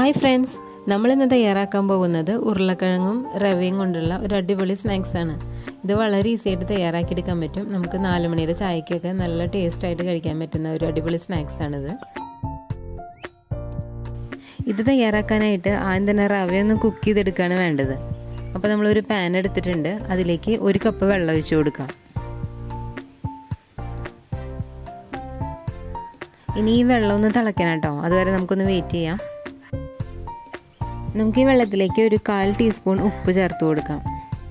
hi friends നമ്മൾ ഇന്ന് തയ്യാറാക്കാൻ പോകുന്നത് ഉരുളക്കിഴങ്ങും റവയും കൊണ്ടുള്ള ഒരു അടിപൊളി സ്നാക്സ് ആണ് ഇത് വളരെ ഈസി ആയിട്ട് തയ്യാറാക്കിയെടുക്കാൻ പറ്റും നമുക്ക് നാല് മണിയുടെ ചായക്കൊക്കെ നല്ല ടേസ്റ്റ് ആയിട്ട് കഴിക്കാൻ പറ്റുന്ന ഒരു അടിപൊളി സ്നാക്സ് ആണിത് ഇത് തയ്യാറാക്കാനായിട്ട് ആദ്യം തന്നെ റവയൊന്ന് കുക്ക് ചെയ്തെടുക്കുകയാണ് വേണ്ടത് അപ്പോൾ നമ്മളൊരു പാൻ എടുത്തിട്ടുണ്ട് അതിലേക്ക് ഒരു കപ്പ് വെള്ളം ഒഴിച്ചു കൊടുക്കാം ഇനി ഈ വെള്ളം ഒന്ന് തിളയ്ക്കണം കേട്ടോ അതുവരെ നമുക്കൊന്ന് വെയിറ്റ് ചെയ്യാം നമുക്ക് ഈ വെള്ളത്തിലേക്ക് ഒരു കാൽ ടീസ്പൂൺ ഉപ്പ് ചേർത്ത് കൊടുക്കാം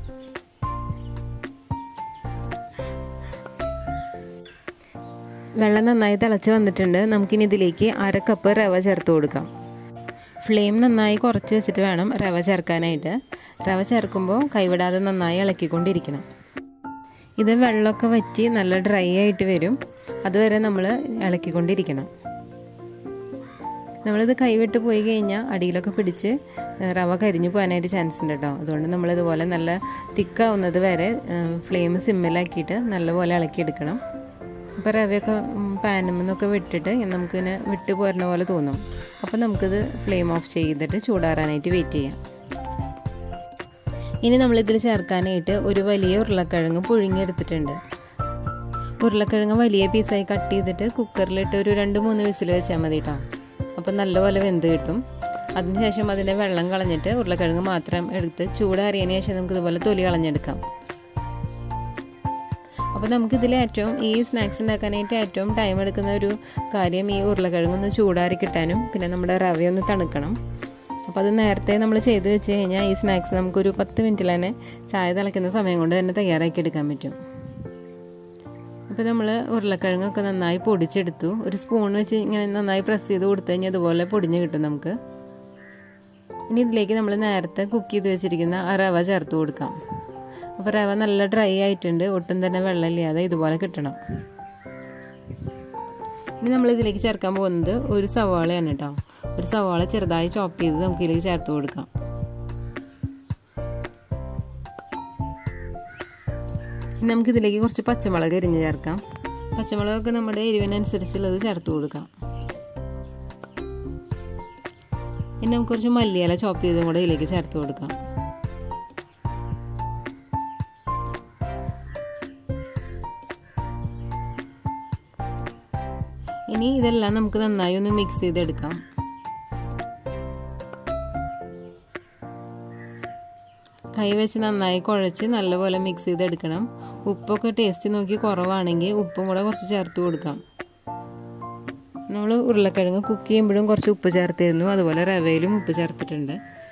വെള്ളം നന്നായി തിളച്ച് വന്നിട്ടുണ്ട് നമുക്കിനി ഇതിലേക്ക് അര കപ്പ് റവ ചേർത്ത് കൊടുക്കാം ഫ്ലെയിം നന്നായി കുറച്ച് വെച്ചിട്ട് വേണം റവ ചേർക്കാനായിട്ട് റവ ചേർക്കുമ്പോൾ കൈവിടാതെ നന്നായി ഇളക്കിക്കൊണ്ടിരിക്കണം ഇത് വെള്ളമൊക്കെ വറ്റി നല്ല ഡ്രൈ ആയിട്ട് വരും അതുവരെ നമ്മൾ ഇളക്കിക്കൊണ്ടിരിക്കണം നമ്മളിത് കൈവിട്ട് പോയി കഴിഞ്ഞാൽ അടിയിലൊക്കെ പിടിച്ച് റവ കരിഞ്ഞു പോകാനായിട്ട് ചാൻസ് ഉണ്ട് കേട്ടോ അതുകൊണ്ട് നമ്മളിതുപോലെ നല്ല തിക്കാവുന്നത് വരെ ഫ്ലെയിം സിമ്മിലാക്കിയിട്ട് നല്ലപോലെ ഇളക്കിയെടുക്കണം അപ്പോൾ റവയൊക്കെ പാനിൽ നിന്നൊക്കെ വിട്ടിട്ട് നമുക്കിങ്ങനെ വിട്ട് പോരുന്ന പോലെ തോന്നും അപ്പോൾ നമുക്കിത് ഫ്ലെയിം ഓഫ് ചെയ്തിട്ട് ചൂടാറാനായിട്ട് വെയിറ്റ് ചെയ്യാം ഇനി നമ്മളിതിൽ ചേർക്കാനായിട്ട് ഒരു വലിയ ഉരുളക്കിഴങ്ങ് പുഴുങ്ങിയെടുത്തിട്ടുണ്ട് ഉരുളക്കിഴങ്ങ് വലിയ പീസായി കട്ട് ചെയ്തിട്ട് കുക്കറിലിട്ട് ഒരു രണ്ട് മൂന്ന് വിസിൽ വെച്ചാൽ മതി കേട്ടോ അപ്പോൾ നല്ലപോലെ വെന്ത് കിട്ടും അതിനുശേഷം അതിൻ്റെ വെള്ളം കളഞ്ഞിട്ട് ഉരുളക്കിഴങ്ങ് മാത്രം എടുത്ത് ചൂടാറിയതിന് ശേഷം നമുക്ക് ഇതുപോലെ തൊലി കളഞ്ഞെടുക്കാം അപ്പോൾ നമുക്കിതിൽ ഏറ്റവും ഈ സ്നാക്സ് ഉണ്ടാക്കാനായിട്ട് ഏറ്റവും ടൈം എടുക്കുന്ന ഒരു കാര്യം ഈ ഉരുളക്കിഴങ്ങൊന്ന് ചൂടാറി കിട്ടാനും പിന്നെ നമ്മുടെ റവയൊന്ന് തണുക്കണം അപ്പോൾ അത് നേരത്തെ നമ്മൾ ചെയ്ത് വെച്ച് കഴിഞ്ഞാൽ ഈ സ്നാക്സ് നമുക്കൊരു പത്ത് മിനിറ്റിൽ തന്നെ ചായ തിളയ്ക്കുന്ന സമയം കൊണ്ട് തന്നെ തയ്യാറാക്കി എടുക്കാൻ പറ്റും അപ്പോൾ നമ്മൾ ഉരുളക്കിഴങ്ങൊക്കെ നന്നായി പൊടിച്ചെടുത്തു ഒരു സ്പൂൺ വെച്ച് ഇങ്ങനെ നന്നായി പ്രസ് ചെയ്ത് കൊടുത്തു കഴിഞ്ഞാൽ അതുപോലെ പൊടിഞ്ഞ് കിട്ടും നമുക്ക് ഇനി ഇതിലേക്ക് നമ്മൾ നേരത്തെ കുക്ക് ചെയ്ത് വെച്ചിരിക്കുന്ന ആ റവ ചേർത്ത് കൊടുക്കാം അപ്പോൾ റവ നല്ല ഡ്രൈ ആയിട്ടുണ്ട് ഒട്ടും തന്നെ വെള്ളമില്ലാതെ ഇതുപോലെ കിട്ടണം ഇനി നമ്മൾ ഇതിലേക്ക് ചേർക്കാൻ പോകുന്നത് ഒരു സവാളയാണ് കേട്ടോ ഒരു സവാള ചെറുതായി ചോപ്പ് ചെയ്ത് നമുക്ക് ഇതിലേക്ക് ചേർത്ത് കൊടുക്കാം ഇനി നമുക്ക് ഇതിലേക്ക് കുറച്ച് പച്ചമുളക് എരിഞ്ഞ് ചേർക്കാം പച്ചമുളകൊക്കെ നമ്മുടെ എരിവിനനുസരിച്ചുള്ളത് ചേർത്ത് കൊടുക്കാം ഇനി നമുക്ക് കുറച്ച് മല്ലിയില ചോപ്പ് ചെയ്തും കൂടെ ഇതിലേക്ക് ചേർത്ത് കൊടുക്കാം ഇനി ഇതെല്ലാം നമുക്ക് നന്നായി ഒന്ന് മിക്സ് ചെയ്തെടുക്കാം കൈ വെച്ച് നന്നായി കുഴച്ച് നല്ലപോലെ മിക്സ് ചെയ്തെടുക്കണം ഉപ്പൊക്കെ ടേസ്റ്റ് നോക്കി കുറവാണെങ്കിൽ ഉപ്പും കൂടെ കുറച്ച് ചേർത്ത് കൊടുക്കാം നമ്മൾ ഉരുളക്കിഴങ്ങ് കുക്ക് ചെയ്യുമ്പോഴും കുറച്ച് ഉപ്പ് ചേർത്തിരുന്നു അതുപോലെ റവയിലും ഉപ്പ് ചേർത്തിട്ടുണ്ട്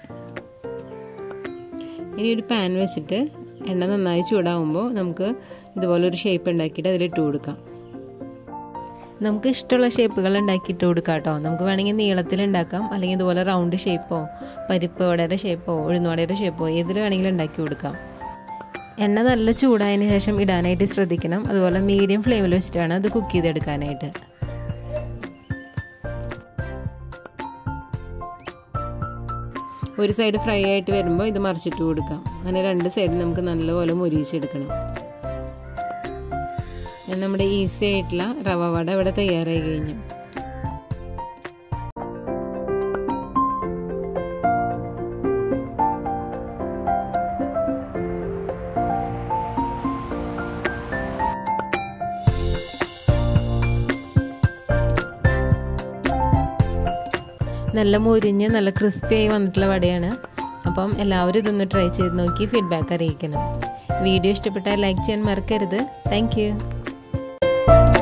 ഇനി ഒരു പാൻ വെച്ചിട്ട് എണ്ണ നന്നായി ചൂടാവുമ്പോൾ നമുക്ക് ഇതുപോലെ ഒരു ഷേപ്പ് ഉണ്ടാക്കിയിട്ട് അതിലിട്ട് കൊടുക്കാം നമുക്ക് ഇഷ്ടമുള്ള ഷേപ്പുകൾ ഉണ്ടാക്കിയിട്ട് കൊടുക്കാം കേട്ടോ നമുക്ക് വേണമെങ്കിൽ നീളത്തിൽ ഉണ്ടാക്കാം അല്ലെങ്കിൽ ഇതുപോലെ റൗണ്ട് ഷേപ്പോ പരിപ്പ് വടയുടെ ഷേപ്പോ ഉഴുന്നുവടയുടെ ഷേപ്പോ ഏതിൽ വേണമെങ്കിലും ഉണ്ടാക്കി കൊടുക്കാം എണ്ണ നല്ല ചൂടായതിന് ശേഷം ഇടാനായിട്ട് ശ്രദ്ധിക്കണം അതുപോലെ മീഡിയം ഫ്ലെയിമിൽ വെച്ചിട്ടാണ് അത് കുക്ക് ചെയ്തെടുക്കാനായിട്ട് ഒരു സൈഡ് ഫ്രൈ ആയിട്ട് വരുമ്പോൾ ഇത് മറിച്ചിട്ട് കൊടുക്കാം അങ്ങനെ രണ്ട് സൈഡ് നമുക്ക് നല്ലപോലെ മുരിയിച്ചെടുക്കണം നമ്മുടെ ഈസി ആയിട്ടുള്ള റവ വട ഇവിടെ തയ്യാറായി കഴിഞ്ഞു നല്ല മുരിഞ്ഞ് നല്ല ക്രിസ്പി ആയി വന്നിട്ടുള്ള വടയാണ് അപ്പം എല്ലാവരും ഇതൊന്ന് ട്രൈ ചെയ്ത് നോക്കി ഫീഡ്ബാക്ക് അറിയിക്കണം വീഡിയോ ഇഷ്ടപ്പെട്ടാൽ ലൈക്ക് ചെയ്യാൻ മറക്കരുത് താങ്ക്